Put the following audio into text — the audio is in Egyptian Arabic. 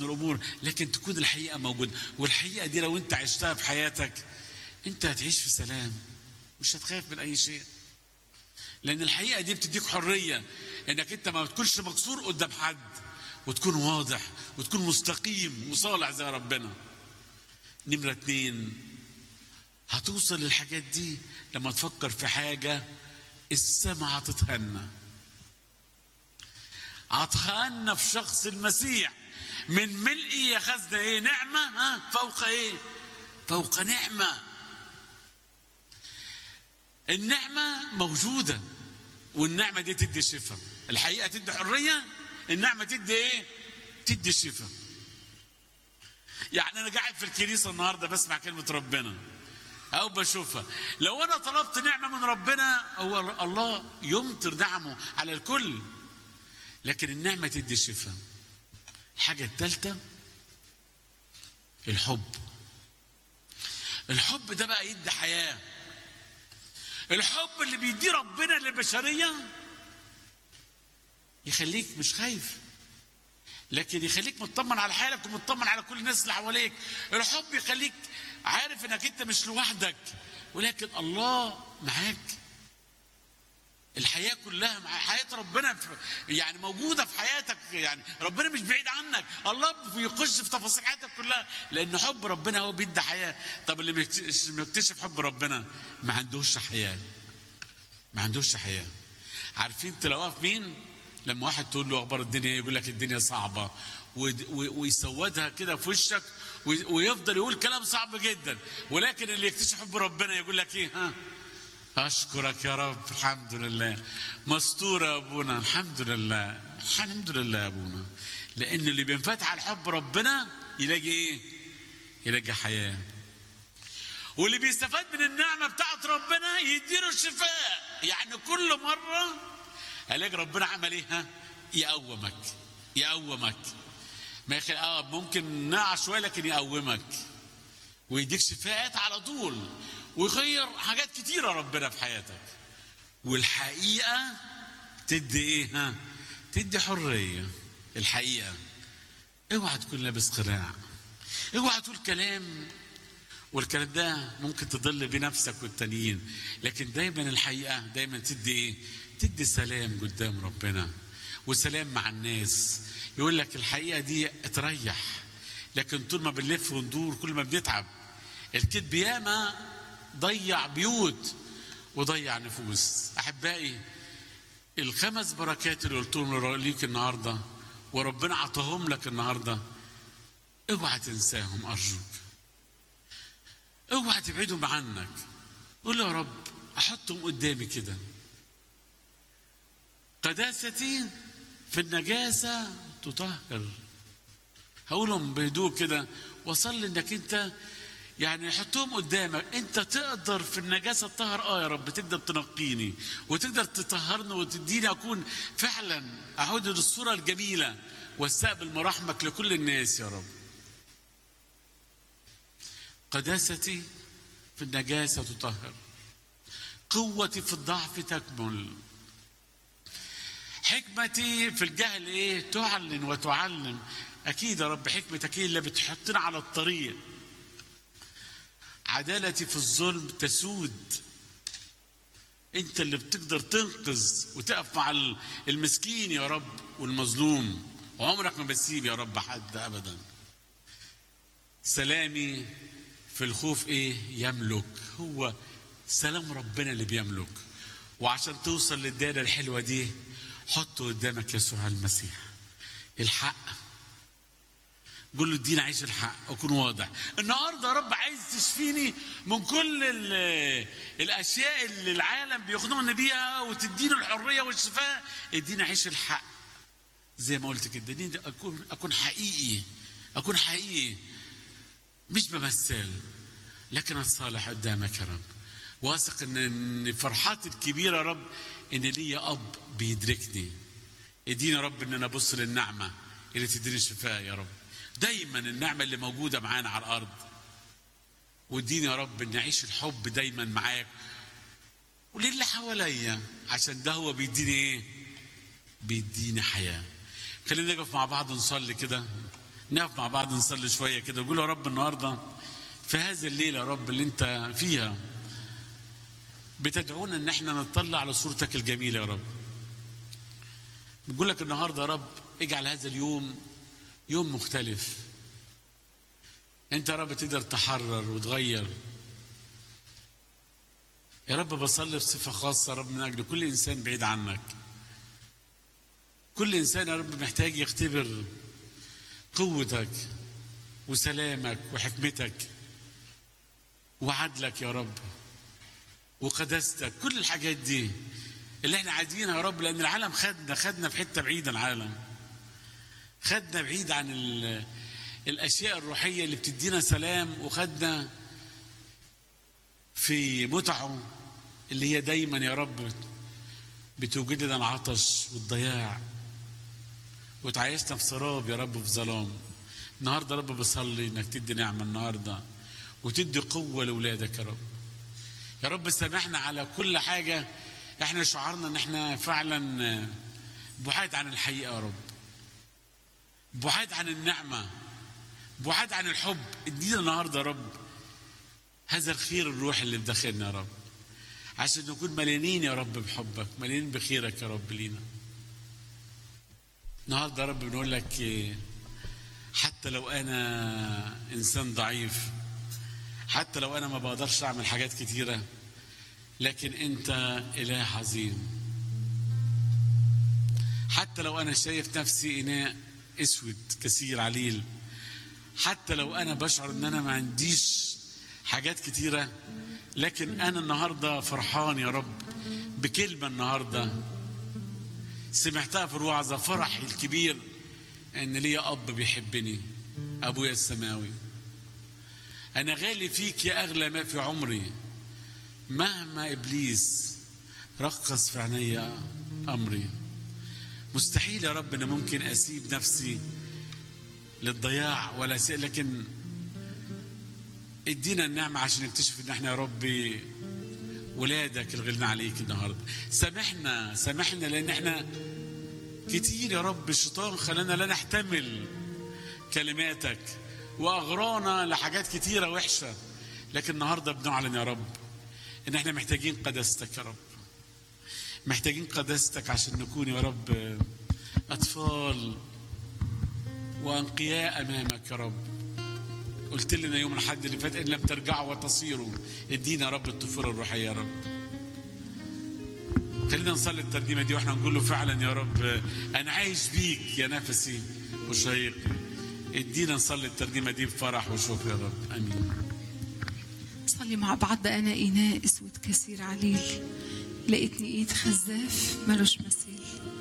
من الامور لكن تكون الحقيقه موجوده والحقيقه دي لو انت عشتها في حياتك انت هتعيش في سلام مش هتخاف من اي شيء لان الحقيقه دي بتديك حريه انك انت ما تكونش مكسور قدام حد وتكون واضح وتكون مستقيم وصالح زي ربنا نمرة اتنين هتوصل للحاجات دي لما تفكر في حاجة السماء هتتهنى هتهنى في شخص المسيح من ملئي أخذنا ايه نعمة ها فوق ايه فوق نعمة النعمة موجودة والنعمة دي تدي شفاء الحقيقة تدي حرية النعمة تدي ايه تدي شفاء يعني انا قاعد في الكنيسة النهاردة بسمع كلمة ربنا او بشوفها لو انا طلبت نعمة من ربنا هو الله يمطر نعمه على الكل لكن النعمة تدي شفاء الحاجة الثالثة الحب الحب ده بقى يدي حياه الحب اللي بيديه ربنا للبشرية يخليك مش خايف لكن يخليك مطمن على حالك ومطمن على كل الناس اللي حواليك الحب يخليك عارف انك انت مش لوحدك ولكن الله معاك الحياة كلها مع حياة ربنا في يعني موجودة في حياتك يعني ربنا مش بعيد عنك الله بيخش في تفاصيل حياتك كلها لأن حب ربنا هو بيدي حياة طب اللي بيكتشف حب ربنا ما عندوش حياة ما عندوش حياة عارفين تلاقوها في مين لما واحد تقول له أخبار الدنيا يقول لك الدنيا صعبة ويسودها كده في وشك ويفضل يقول كلام صعب جدا ولكن اللي يكتشف حب ربنا يقول لك ايه ها أشكرك يا رب الحمد لله مستور يا أبونا الحمد لله الحمد لله يا أبونا لأن اللي بينفتح على حب ربنا يلاقي إيه؟ يلاقي حياة واللي بيستفاد من النعمة بتاعت ربنا يديله الشفاء يعني كل مرة ألاقي ربنا عمل إيه؟ ها؟ يقومك يقومك ما يخل... آه ممكن نقع شوية لكن يقومك ويديك شفاءات على طول ويغير حاجات كتيرة ربنا في حياتك والحقيقة تدي ايه ها تدي حرية الحقيقة اوعى تكون لابس قناع اوعى تقول كلام والكلام ده ممكن تضل بنفسك والتانيين لكن دايما الحقيقة دايما تدي ايه تدي سلام قدام ربنا وسلام مع الناس يقول لك الحقيقة دي تريح لكن طول ما بنلف وندور كل ما بنتعب الكذب ياما ضيع بيوت وضيع نفوس احبائي الخمس بركات اللي قلتهم ليك النهارده وربنا عطاهم لك النهارده اوعى تنساهم ارجوك اوعى تبعدهم عنك قول يا رب احطهم قدامي كده قداستي في النجاسه تطهر هقولهم بهدوء كده وصلي انك انت يعني حطهم قدامك انت تقدر في النجاسه تطهر اه يا رب تقدر تنقيني وتقدر تطهرني وتديني اكون فعلا اعود للصوره الجميله واستقبل مراحمك لكل الناس يا رب قداستي في النجاسه تطهر قوتي في الضعف تكمل حكمتي في الجهل ايه تعلن وتعلم اكيد يا رب حكمتك هي اللي بتحطنا على الطريق عدالتي في الظلم تسود انت اللي بتقدر تنقذ وتقف مع المسكين يا رب والمظلوم وعمرك ما بتسيب يا رب حد ابدا سلامي في الخوف ايه يملك هو سلام ربنا اللي بيملك وعشان توصل للدائره الحلوه دي حط قدامك يسوع المسيح الحق قول له اديني عيش الحق اكون واضح النهارده يا رب عايز تشفيني من كل الاشياء اللي العالم بيخدمني بيها وتديني الحريه والشفاء اديني عيش الحق زي ما قلت كده اديني اكون اكون حقيقي اكون حقيقي مش بمثل لكن الصالح قدامك يا رب واثق ان فرحاتي الكبيره يا رب ان ليا اب بيدركني اديني يا رب ان انا ابص للنعمه اللي تديني الشفاء يا رب دايما النعمة اللي موجودة معانا على الأرض واديني يا رب إن أعيش الحب دايما معاك وللي حواليا عشان ده هو بيديني إيه؟ بيديني حياة خلينا نقف مع بعض نصلي كده نقف مع بعض نصلي شويه كده ونقول يا رب النهارده في هذه الليله يا رب اللي انت فيها بتدعونا ان احنا نطلع على صورتك الجميله يا رب بنقول لك النهارده يا رب اجعل هذا اليوم يوم مختلف انت يا رب تقدر تحرر وتغير يا رب بصلي بصفه خاصه يا رب من اجل كل انسان بعيد عنك كل انسان يا رب محتاج يختبر قوتك وسلامك وحكمتك وعدلك يا رب وقداستك كل الحاجات دي اللي احنا عايزينها يا رب لان العالم خدنا خدنا في حته بعيده العالم خدنا بعيد عن ال- الاشياء الروحيه اللي بتدينا سلام وخدنا في متعه اللي هي دايما يا رب بتوجد لنا العطش والضياع وتعيشنا في سراب يا رب في ظلام النهارده يا رب بصلي انك تدي نعمه النهارده وتدي قوه لاولادك يا رب يا رب سامحنا على كل حاجه احنا شعرنا ان احنا فعلا بعاد عن الحقيقه يا رب بعاد عن النعمه بعاد عن الحب ادينا النهارده يا رب هذا الخير الروحي اللي في داخلنا يا رب عشان نكون مليانين يا رب بحبك مليانين بخيرك يا رب لينا النهارده يا رب بنقول لك إيه، حتى لو انا انسان ضعيف حتى لو انا ما بقدرش اعمل حاجات كتيره لكن انت اله عظيم حتى لو انا شايف نفسي اناء اسود كثير عليل حتى لو انا بشعر ان انا ما عنديش حاجات كتيره لكن انا النهارده فرحان يا رب بكلمه النهارده سمعتها في الوعظه فرحي الكبير ان ليا اب بيحبني ابويا السماوي انا غالي فيك يا اغلى ما في عمري مهما ابليس رقص في عيني امري مستحيل يا رب انا ممكن اسيب نفسي للضياع ولا شيء لكن ادينا النعمه عشان نكتشف ان احنا يا ربي ولادك الغلنا عليك النهارده سامحنا سامحنا لان احنا كتير يا رب الشيطان خلانا لا نحتمل كلماتك واغرانا لحاجات كتيره وحشه لكن النهارده بنعلن يا رب ان احنا محتاجين قداستك يا رب محتاجين قداستك عشان نكون يا رب اطفال وانقياء امامك يا رب قلت لنا يوم الحد اللي فات ان لم ترجعوا وتصيروا ادينا يا رب الطفوله الروحيه يا رب خلينا نصلي الترنيمه دي واحنا نقول له فعلا يا رب انا عايش بيك يا نفسي وشهيق ادينا نصلي الترنيمه دي بفرح وشكر يا رب امين نصلي مع بعض أنا إناء أسود كثير عليل لقيتني إيد خزاف ملوش مثيل